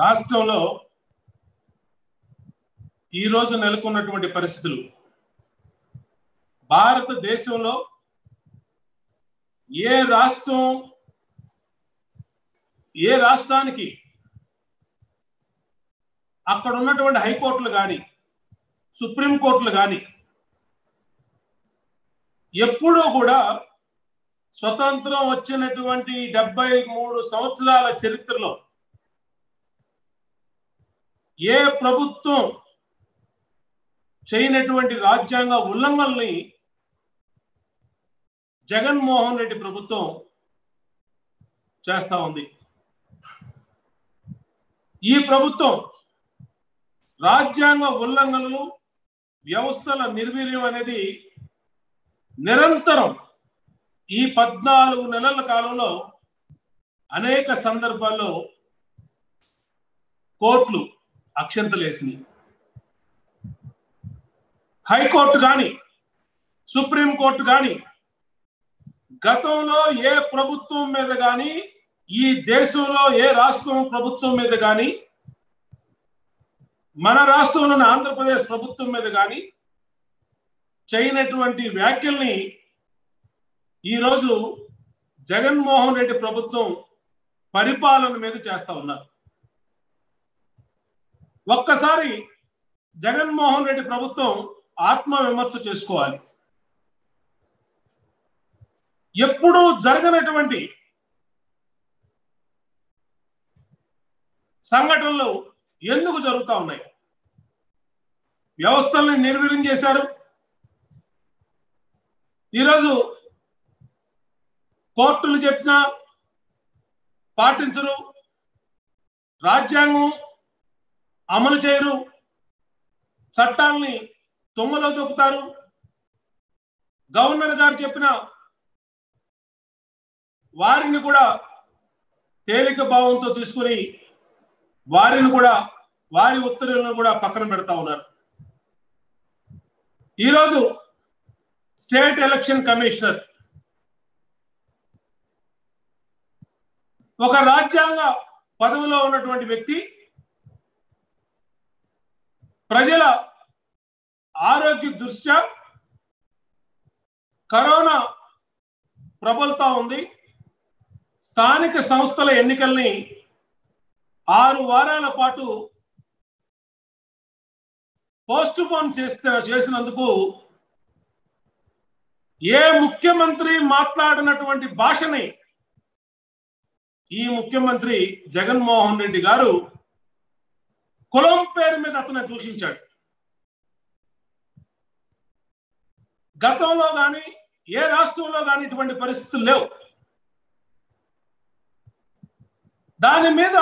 రాష్ట్రంలో ఈరోజు నెలకొన్నటువంటి పరిస్థితులు భారతదేశంలో ఏ రాష్ట్రం ఏ రాష్ట్రానికి అక్కడ ఉన్నటువంటి హైకోర్టులు కానీ సుప్రీంకోర్టులు కానీ ఎప్పుడూ కూడా స్వతంత్రం వచ్చినటువంటి డెబ్బై మూడు సంవత్సరాల చరిత్రలో ఏ ప్రభుత్వం చేయనటువంటి రాజ్యాంగ ఉల్లంఘనల్ని జగన్మోహన్ రెడ్డి ప్రభుత్వం చేస్తా ఉంది ఈ ప్రభుత్వం రాజ్యాంగ ఉల్లంఘనలు వ్యవస్థల నిర్వీర్యం అనేది నిరంతరం ఈ పద్నాలుగు నెలల కాలంలో అనేక సందర్భాల్లో కోర్టులు అక్షంతలేసినాయి హైకోర్టు కానీ సుప్రీంకోర్టు కానీ గతంలో ఏ ప్రభుత్వం మీద కానీ ఈ దేశంలో ఏ రాష్ట్రం ప్రభుత్వం మీద కానీ మన రాష్ట్రంలోని ఆంధ్రప్రదేశ్ ప్రభుత్వం మీద కానీ చేయనటువంటి వ్యాఖ్యల్ని ఈరోజు జగన్మోహన్ రెడ్డి ప్రభుత్వం పరిపాలన మీద చేస్తా ఉన్నారు ఒక్కసారి జగన్మోహన్ రెడ్డి ప్రభుత్వం ఆత్మ విమర్శ చేసుకోవాలి ఎప్పుడూ జరగనటువంటి సంఘటనలు ఎందుకు జరుగుతూ ఉన్నాయి వ్యవస్థల్ని నిర్వీర్యం చేశారు ఈరోజు కోర్టులు చెప్పినా పాటించరు రాజ్యాంగం అమలు చేయరు చట్టాలని తుమ్మలో దొక్కుతారు గవర్నర్ గారు చెప్పిన వారిని కూడా తేలిక భావంతో తీసుకుని వారిని కూడా వారి ఉత్తర్వులను కూడా పక్కన పెడతా ఉన్నారు ఈరోజు స్టేట్ ఎలక్షన్ కమిషనర్ ఒక రాజ్యాంగ పదవిలో ఉన్నటువంటి వ్యక్తి ప్రజల ఆరోగ్య దృష్ట్యా కరోనా ప్రబలుతా ఉంది స్థానిక సంస్థల ఎన్నికల్ని ఆరు వారాల పాటు పోస్ట్ పోన్ చేస్తే చేసినందుకు ఏ ముఖ్యమంత్రి మాట్లాడినటువంటి భాషని ఈ ముఖ్యమంత్రి జగన్మోహన్ రెడ్డి గారు కులం పేరు మీద అతను దూషించాడు గతంలో కానీ ఏ రాష్ట్రంలో కానీ ఇటువంటి పరిస్థితులు లేవు దాని మీద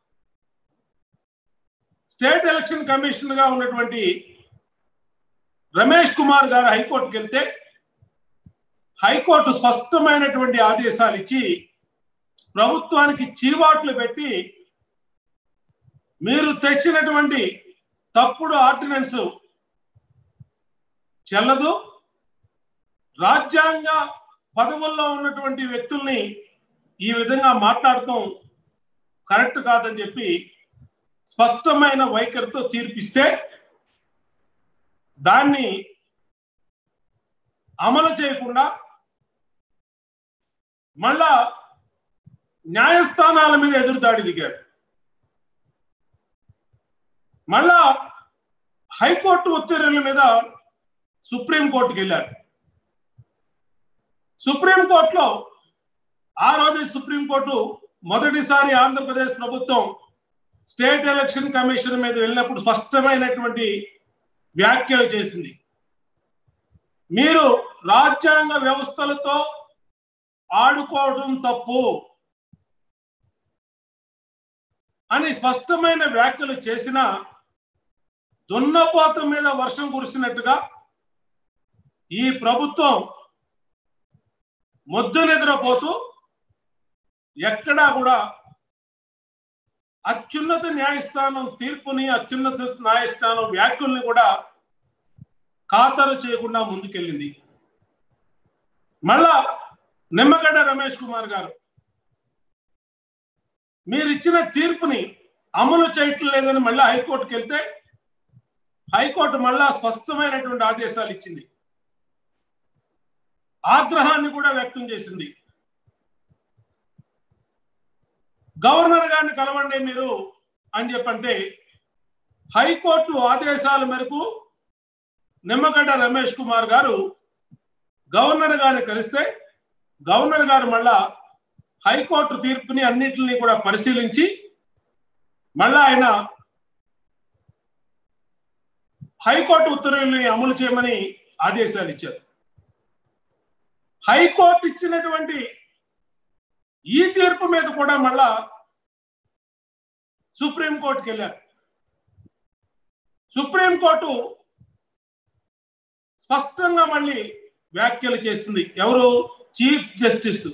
స్టేట్ ఎలక్షన్ కమిషన్ గా ఉన్నటువంటి రమేష్ కుమార్ గారు హైకోర్టుకి వెళ్తే హైకోర్టు స్పష్టమైనటువంటి ఆదేశాలు ఇచ్చి ప్రభుత్వానికి చీవాట్లు పెట్టి మీరు తెచ్చినటువంటి తప్పుడు ఆర్డినెన్స్ చెల్లదు రాజ్యాంగ పదవుల్లో ఉన్నటువంటి వ్యక్తుల్ని ఈ విధంగా మాట్లాడటం కరెక్ట్ కాదని చెప్పి స్పష్టమైన వైఖరితో తీర్పిస్తే దాన్ని అమలు చేయకుండా మళ్ళా న్యాయస్థానాల మీద ఎదురుదాడి దిగారు మళ్ళా హైకోర్టు ఉత్తర్వుల మీద సుప్రీంకోర్టుకి వెళ్ళారు సుప్రీంకోర్టులో ఆ రోజు సుప్రీంకోర్టు మొదటిసారి ఆంధ్రప్రదేశ్ ప్రభుత్వం స్టేట్ ఎలక్షన్ కమిషన్ మీద వెళ్ళినప్పుడు స్పష్టమైనటువంటి వ్యాఖ్యలు చేసింది మీరు రాజ్యాంగ వ్యవస్థలతో ఆడుకోవడం తప్పు అని స్పష్టమైన వ్యాఖ్యలు చేసిన దున్నపోత మీద వర్షం కురిసినట్టుగా ఈ ప్రభుత్వం మొద్దు నిద్రపోతూ ఎక్కడా కూడా అత్యున్నత న్యాయస్థానం తీర్పుని అత్యున్నత న్యాయస్థానం వ్యాఖ్యల్ని కూడా ఖాతరు చేయకుండా ముందుకెళ్ళింది మళ్ళా నిమ్మగడ్డ రమేష్ కుమార్ గారు మీరు ఇచ్చిన తీర్పుని అమలు చేయటం లేదని మళ్ళీ హైకోర్టుకి వెళ్తే హైకోర్టు మళ్ళా స్పష్టమైనటువంటి ఆదేశాలు ఇచ్చింది ఆగ్రహాన్ని కూడా వ్యక్తం చేసింది గవర్నర్ గారిని కలవండి మీరు అని చెప్పంటే హైకోర్టు ఆదేశాల మేరకు నిమ్మగడ్డ రమేష్ కుమార్ గారు గవర్నర్ గారిని కలిస్తే గవర్నర్ గారు మళ్ళా హైకోర్టు తీర్పుని అన్నింటినీ కూడా పరిశీలించి మళ్ళా ఆయన హైకోర్టు ఉత్తర్వుల్ని అమలు చేయమని ఆదేశాలు ఇచ్చారు హైకోర్టు ఇచ్చినటువంటి ఈ తీర్పు మీద కూడా మళ్ళా సుప్రీంకోర్టుకి వెళ్ళారు సుప్రీంకోర్టు స్పష్టంగా మళ్ళీ వ్యాఖ్యలు చేస్తుంది ఎవరు chief justice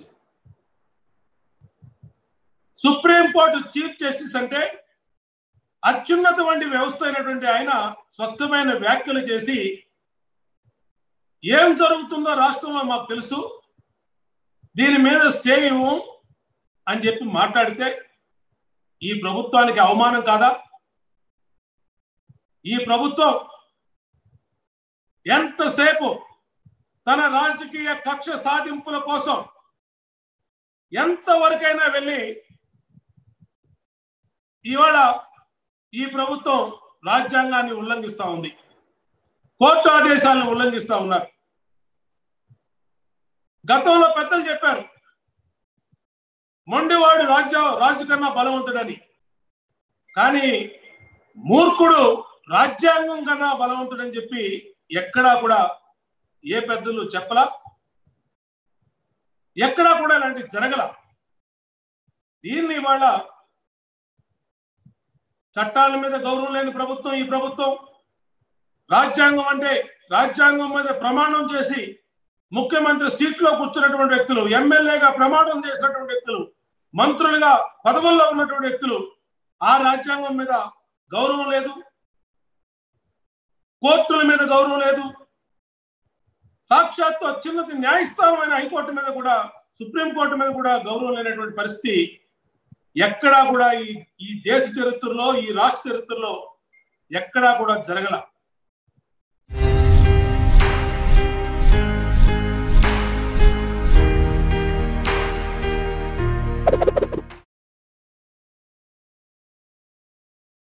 supreme court chief justice అంటే అత్యున్నతమైన వ్యవస్థ అయినటువంటి ఆయన స్పష్టమైన వ్యాఖ్యలు చేసి ఏం జరుగుతుందో రాష్ట్రంలో మాకు తెలుసు దీని మీద స్టే ఇవ్వం అని చెప్పి మాట్లాడితే ఈ ప్రభుత్వానికి అవమానం కాదా ఈ ప్రభుత్వం ఎంతసేపు తన రాజకీయ కక్ష సాధింపుల కోసం ఎంతవరకైనా వెళ్ళి ఇవాళ ఈ ప్రభుత్వం రాజ్యాంగాన్ని ఉల్లంఘిస్తా ఉంది కోర్టు ఆదేశాలను ఉల్లంఘిస్తా ఉన్నారు గతంలో పెద్దలు చెప్పారు మొండివాడు రాజ్య రాజు కన్నా బలవంతుడని కానీ మూర్ఖుడు రాజ్యాంగం కన్నా బలవంతుడని చెప్పి ఎక్కడా కూడా ఏ పెద్దలు చెప్పలా ఎక్కడా కూడా ఇలాంటి జరగల దీన్ని ఇవాళ చట్టాల మీద గౌరవం లేని ప్రభుత్వం ఈ ప్రభుత్వం రాజ్యాంగం అంటే రాజ్యాంగం మీద ప్రమాణం చేసి ముఖ్యమంత్రి సీట్లో కూర్చున్నటువంటి వ్యక్తులు ఎమ్మెల్యేగా ప్రమాణం చేసినటువంటి వ్యక్తులు మంత్రులుగా పదవుల్లో ఉన్నటువంటి వ్యక్తులు ఆ రాజ్యాంగం మీద గౌరవం లేదు కోర్టుల మీద గౌరవం లేదు సాక్షాత్తు అత్యున్నత న్యాయస్థానమైన హైకోర్టు మీద కూడా సుప్రీంకోర్టు మీద కూడా గౌరవం లేనటువంటి పరిస్థితి ఎక్కడా కూడా ఈ ఈ దేశ చరిత్రలో ఈ రాష్ట్ర చరిత్రలో ఎక్కడా కూడా జరగల